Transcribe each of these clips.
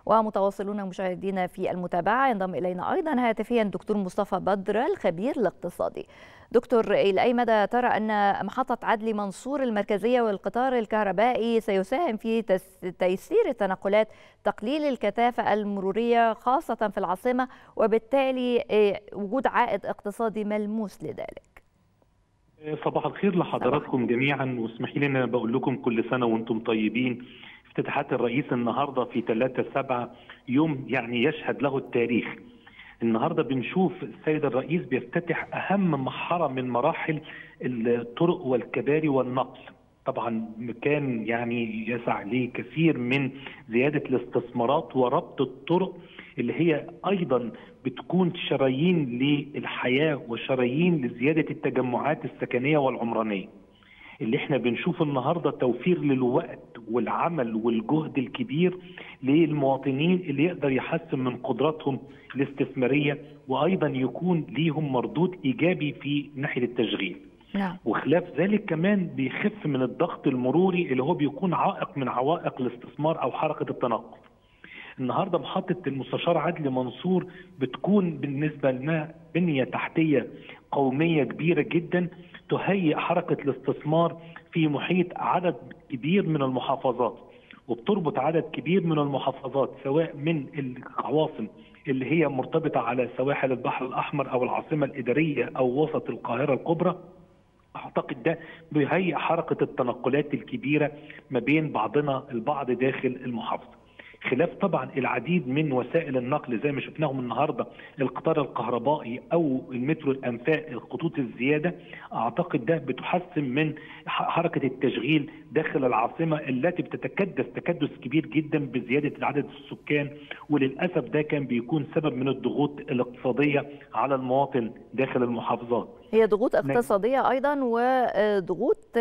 ومتواصلون مشاهدينا في المتابعة ينضم إلينا أيضا هاتفيا دكتور مصطفى بدر الخبير الاقتصادي دكتور إلى أي مدى ترى أن محطة عدلي منصور المركزية والقطار الكهربائي سيساهم في تيسير التنقلات تقليل الكثافة المرورية خاصة في العاصمة وبالتالي وجود عائد اقتصادي ملموس لذلك صباح الخير لحضراتكم جميعا واسمحي لي انا بقول لكم كل سنه وانتم طيبين افتتاحات الرئيس النهارده في 3 7 يوم يعني يشهد له التاريخ النهارده بنشوف السيد الرئيس بيفتتح اهم محطه من مراحل الطرق والكباري والنقل طبعا مكان يعني يسع ليه كثير من زياده الاستثمارات وربط الطرق اللي هي ايضا بتكون شرايين للحياه وشرايين لزياده التجمعات السكنيه والعمرانيه. اللي احنا بنشوف النهارده توفير للوقت والعمل والجهد الكبير للمواطنين اللي يقدر يحسن من قدراتهم الاستثماريه وايضا يكون ليهم مردود ايجابي في ناحيه التشغيل. نعم. وخلاف ذلك كمان بيخف من الضغط المروري اللي هو بيكون عائق من عوائق الاستثمار او حركه التنقل. النهارده محطه المستشار عدلي منصور بتكون بالنسبه لنا بنيه تحتيه قوميه كبيره جدا تهيئ حركه الاستثمار في محيط عدد كبير من المحافظات وبتربط عدد كبير من المحافظات سواء من العواصم اللي هي مرتبطه على سواحل البحر الاحمر او العاصمه الاداريه او وسط القاهره الكبرى اعتقد ده بيهيئ حركه التنقلات الكبيره ما بين بعضنا البعض داخل المحافظه. خلاف طبعا العديد من وسائل النقل زي ما شفناهم النهارده القطار الكهربائي او المترو الانفاق الخطوط الزياده اعتقد ده بتحسن من حركه التشغيل داخل العاصمه التي بتتكدس تكدس كبير جدا بزياده عدد السكان وللاسف ده كان بيكون سبب من الضغوط الاقتصاديه على المواطن داخل المحافظات. هي ضغوط اقتصاديه ايضا وضغوط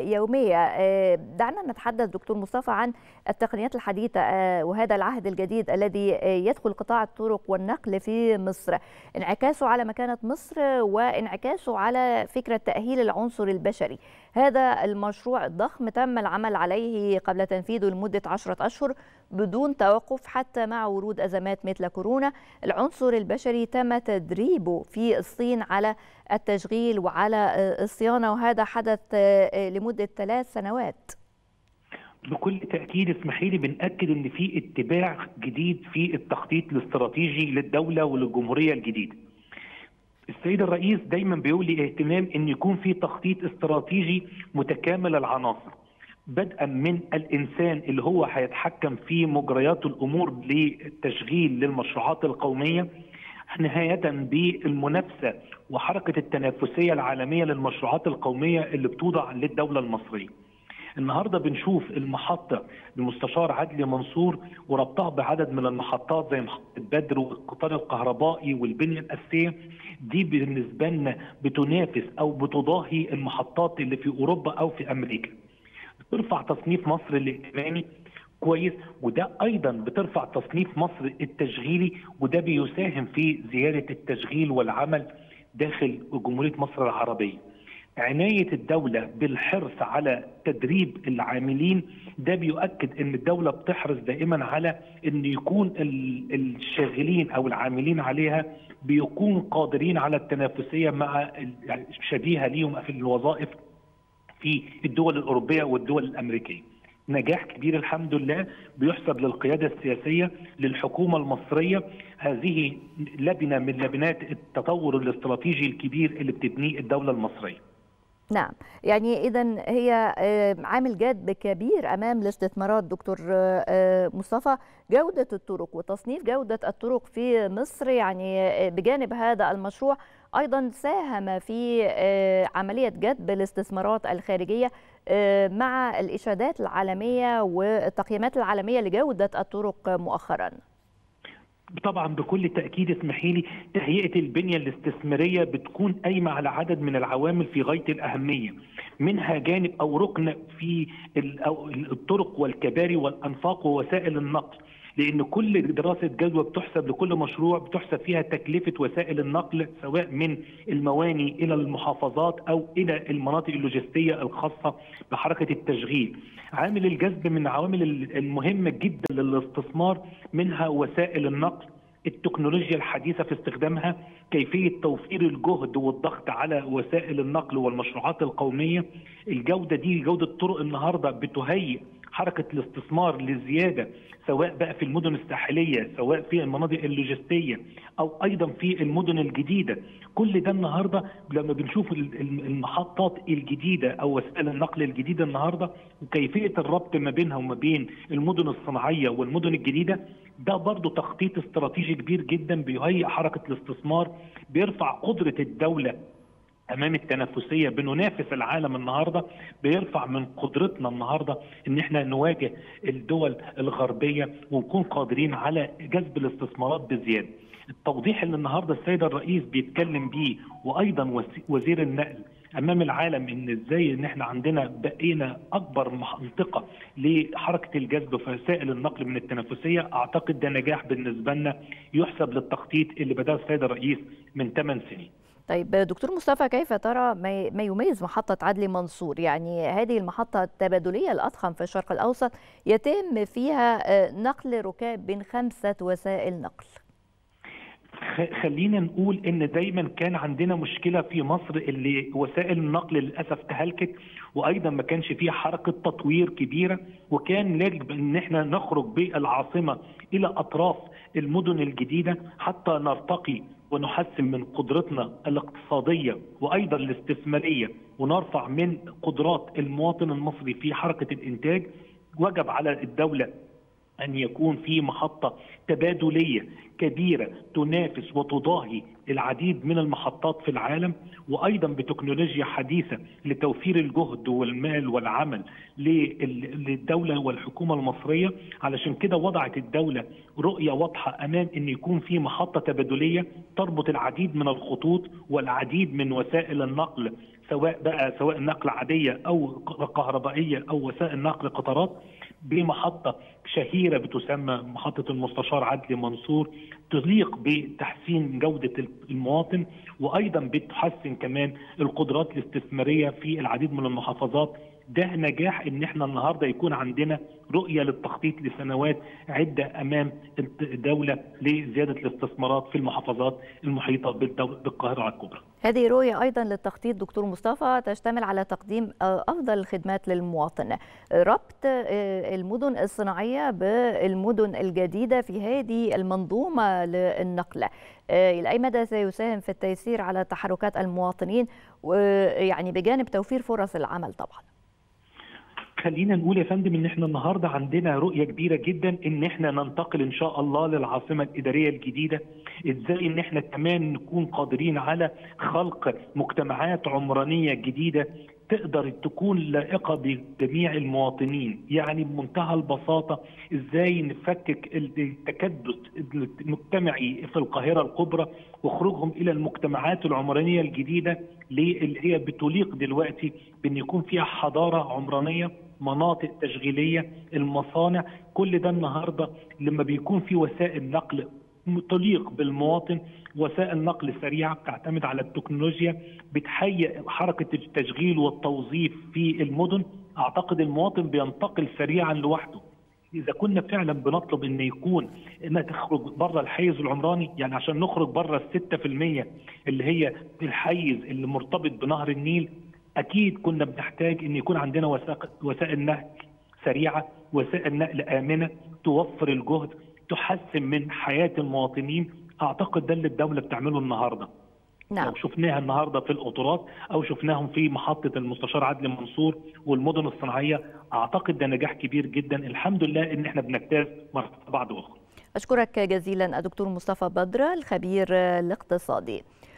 يوميه دعنا نتحدث دكتور مصطفى عن التقنيات الحديثه وهذا العهد الجديد الذي يدخل قطاع الطرق والنقل في مصر انعكاسه على مكانه مصر وانعكاسه على فكره تاهيل العنصر البشري هذا المشروع الضخم تم العمل عليه قبل تنفيذه لمده عشرة اشهر بدون توقف حتى مع ورود ازمات مثل كورونا العنصر البشري تم تدريبه في الصين على التشغيل وعلى الصيانه وهذا حدث لمده ثلاث سنوات بكل تاكيد اسمحي لي بناكد ان في اتباع جديد في التخطيط الاستراتيجي للدوله وللجمهوريه الجديده. السيد الرئيس دايما بيقول لي اهتمام ان يكون في تخطيط استراتيجي متكامل العناصر. بدءا من الانسان اللي هو هيتحكم في مجريات الامور للتشغيل للمشروعات القوميه نهايه بالمنافسه وحركه التنافسيه العالميه للمشروعات القوميه اللي بتوضع للدوله المصريه. النهارده بنشوف المحطه المستشار عدلي منصور وربطها بعدد من المحطات زي محطه بدر والقطار الكهربائي والبنيه الاساسيه دي بالنسبه لنا بتنافس او بتضاهي المحطات اللي في اوروبا او في امريكا. بترفع تصنيف مصر الائتماني كويس وده ايضا بترفع تصنيف مصر التشغيلي وده بيساهم في زياده التشغيل والعمل داخل جمهوريه مصر العربيه. عناية الدولة بالحرص على تدريب العاملين ده بيؤكد ان الدولة بتحرص دائما على ان يكون الشاغلين او العاملين عليها بيكونوا قادرين على التنافسية مع شبيهة ليهم في الوظائف في الدول الأوروبية والدول الأمريكية نجاح كبير الحمد لله بيحسب للقيادة السياسية للحكومة المصرية هذه لبنة من لبنات التطور الاستراتيجي الكبير اللي بتبنيه الدولة المصرية نعم يعني اذا هي عامل جاد كبير امام الاستثمارات دكتور مصطفى جوده الطرق وتصنيف جوده الطرق في مصر يعني بجانب هذا المشروع ايضا ساهم في عمليه جذب الاستثمارات الخارجيه مع الاشادات العالميه والتقييمات العالميه لجوده الطرق مؤخرا طبعا بكل تاكيد اسمحي لي تهيئه البنيه الاستثماريه بتكون قايمه على عدد من العوامل في غايه الاهميه منها جانب او ركن في الطرق والكباري والانفاق ووسائل النقل لان كل دراسه جدوى بتحسب لكل مشروع بتحسب فيها تكلفه وسائل النقل سواء من المواني الى المحافظات او الى المناطق اللوجستيه الخاصه بحركه التشغيل. عامل الجذب من العوامل المهمه جدا للاستثمار منها وسائل النقل التكنولوجيا الحديثه في استخدامها، كيفيه توفير الجهد والضغط على وسائل النقل والمشروعات القوميه، الجوده دي جوده طرق النهارده بتهيئ حركه الاستثمار لزياده سواء بقى في المدن الساحليه سواء في المناطق اللوجستيه او ايضا في المدن الجديده كل ده النهارده لما بنشوف المحطات الجديده او وسائل النقل الجديده النهارده وكيفيه الربط ما بينها وما بين المدن الصناعيه والمدن الجديده ده برضه تخطيط استراتيجي كبير جدا بيهيئ حركه الاستثمار بيرفع قدره الدوله امام التنافسيه بننافس العالم النهارده بيرفع من قدرتنا النهارده ان احنا نواجه الدول الغربيه ونكون قادرين على جذب الاستثمارات بزياده. التوضيح اللي النهارده السيد الرئيس بيتكلم بيه وايضا وزير النقل امام العالم ان ازاي ان احنا عندنا بقينا اكبر منطقه لحركه الجذب في وسائل النقل من التنافسيه اعتقد ده نجاح بالنسبه لنا يحسب للتخطيط اللي بداه السيد الرئيس من 8 سنين. طيب دكتور مصطفى كيف ترى ما يميز محطة عدلي منصور يعني هذه المحطة التبادلية الأضخم في الشرق الأوسط يتم فيها نقل ركاب بين خمسة وسائل نقل خلينا نقول ان دايما كان عندنا مشكله في مصر اللي وسائل النقل للاسف تهلكت وايضا ما كانش فيها حركه تطوير كبيره وكان يجب ان احنا نخرج بالعاصمه الى اطراف المدن الجديده حتى نرتقي ونحسن من قدرتنا الاقتصاديه وايضا الاستثماريه ونرفع من قدرات المواطن المصري في حركه الانتاج وجب على الدوله ان يكون في محطه تبادليه كبيره تنافس وتضاهي العديد من المحطات في العالم وايضا بتكنولوجيا حديثه لتوفير الجهد والمال والعمل للدوله والحكومه المصريه علشان كده وضعت الدوله رؤيه واضحه امام ان يكون في محطه تبادليه تربط العديد من الخطوط والعديد من وسائل النقل سواء بقى سواء نقل عاديه او كهربائيه او وسائل نقل قطارات بمحطه شهيره بتسمى محطه المستشار عدلي منصور تليق بتحسين جوده المواطن وايضا بتحسن كمان القدرات الاستثماريه في العديد من المحافظات ده نجاح ان احنا النهارده يكون عندنا رؤيه للتخطيط لسنوات عده امام الدوله لزياده الاستثمارات في المحافظات المحيطه بالقاهره الكبرى. هذه رؤيه ايضا للتخطيط دكتور مصطفى تشتمل على تقديم افضل الخدمات للمواطن. ربط المدن الصناعيه بالمدن الجديده في هذه المنظومه للنقل. الى اي مدى سيساهم في التيسير على تحركات المواطنين ويعني بجانب توفير فرص العمل طبعا. خلينا نقول يا فندم ان احنا النهارده عندنا رؤيه كبيره جدا ان احنا ننتقل ان شاء الله للعاصمه الاداريه الجديده ازاي ان احنا كمان نكون قادرين على خلق مجتمعات عمرانيه جديده تقدر تكون لائقه بجميع المواطنين يعني بمنتهى البساطه ازاي نفكك التكدس المجتمعي في القاهره الكبرى وخروجهم الى المجتمعات العمرانيه الجديده اللي هي بتليق دلوقتي بان يكون فيها حضاره عمرانيه مناطق تشغيليه المصانع كل ده النهارده لما بيكون في وسائل نقل تليق بالمواطن وسائل نقل سريعه بتعتمد على التكنولوجيا بتهيئ حركه التشغيل والتوظيف في المدن اعتقد المواطن بينتقل سريعا لوحده اذا كنا فعلا بنطلب ان يكون انها تخرج بره الحيز العمراني يعني عشان نخرج بره ال 6% اللي هي الحيز اللي مرتبط بنهر النيل اكيد كنا بنحتاج ان يكون عندنا وسائل نقل سريعه وسائل نقل امنه توفر الجهد تحسن من حياه المواطنين اعتقد ده اللي الدوله بتعمله النهارده نعم. لو شفناها النهارده في القطارات او شفناهم في محطه المستشار عدلي منصور والمدن الصناعيه اعتقد ده نجاح كبير جدا الحمد لله ان احنا بنجتاز مرحله بعد اخرى اشكرك جزيلا الدكتور مصطفى بدر الخبير الاقتصادي